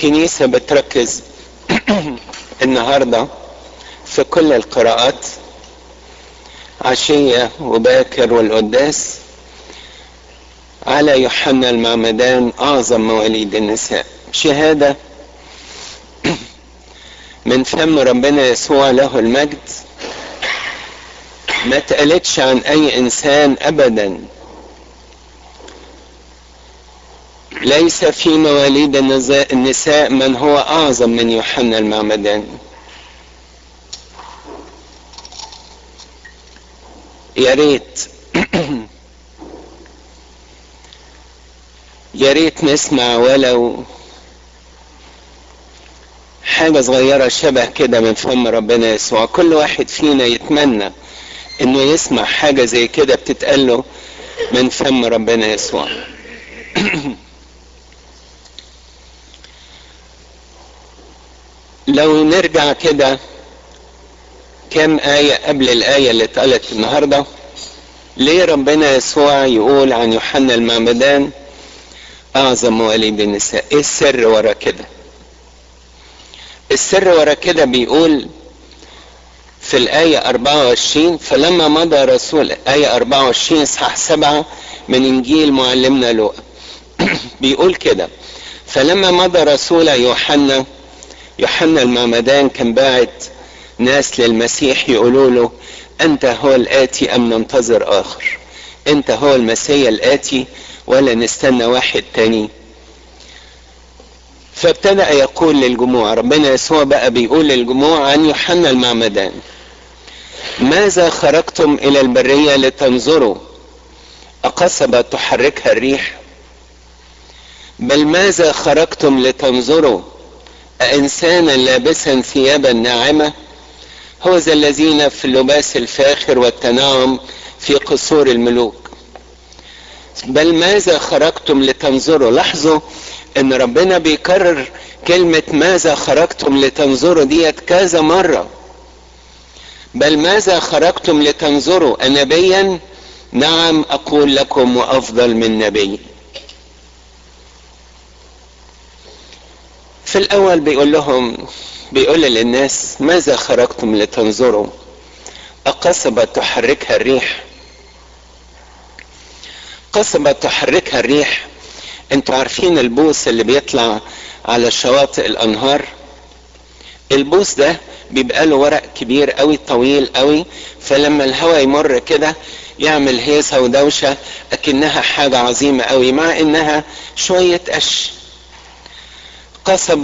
الكنيسة بتركز النهاردة في كل القراءات عشية وباكر والقداس على يوحنا المعمدان أعظم مواليد النساء شهادة من فم ربنا يسوع له المجد ما اتقالتش عن أي إنسان أبدا ليس في مواليد النساء من هو أعظم من يوحنا المعمدان يا ريت يا ريت نسمع ولو حاجة صغيرة شبه كده من فم ربنا يسوع كل واحد فينا يتمنى انه يسمع حاجة زي كده بتتقال له من فم ربنا يسوع لو نرجع كده كم آية قبل الآية اللي اتقالت النهاردة ليه ربنا يسوع يقول عن يوحنا المعمدان أعظم مواليد النساء إيه السر ورا كده السر ورا كده بيقول في الآية 24 فلما مضى رسول آية 24 إصحاح 7 من إنجيل معلمنا لوقا بيقول كده فلما مضى رسول يوحنا يوحنا المعمدان كان باعت ناس للمسيح يقولوا له أنت هو الآتي أم ننتظر آخر أنت هو المسيح الآتي ولا نستنى واحد تاني فابتدأ يقول للجموع ربنا يسوع بقى بيقول للجموع عن يوحنا المعمدان ماذا خرجتم إلى البرية لتنظروا أقصبة تحركها الريح بل ماذا خرجتم لتنظروا أإنسانا لابسا ثيابا ناعمة هو ذا الذين في اللباس الفاخر والتناعم في قصور الملوك بل ماذا خرجتم لتنظروا لاحظوا ان ربنا بيكرر كلمة ماذا خرجتم لتنظروا ديت كذا مرة بل ماذا خرجتم لتنظروا أنبيا نعم أقول لكم وأفضل من نبي في الأول بيقول لهم بيقول للناس ماذا خرجتم لتنظروا أقصبة تحركها الريح قصبة تحركها الريح انتوا عارفين البوس اللي بيطلع على شواطئ الانهار البوس ده بيبقى له ورق كبير قوي طويل قوي فلما الهواء يمر كده يعمل هيصة ودوشة اكنها حاجة عظيمة قوي مع انها شوية قش قصبة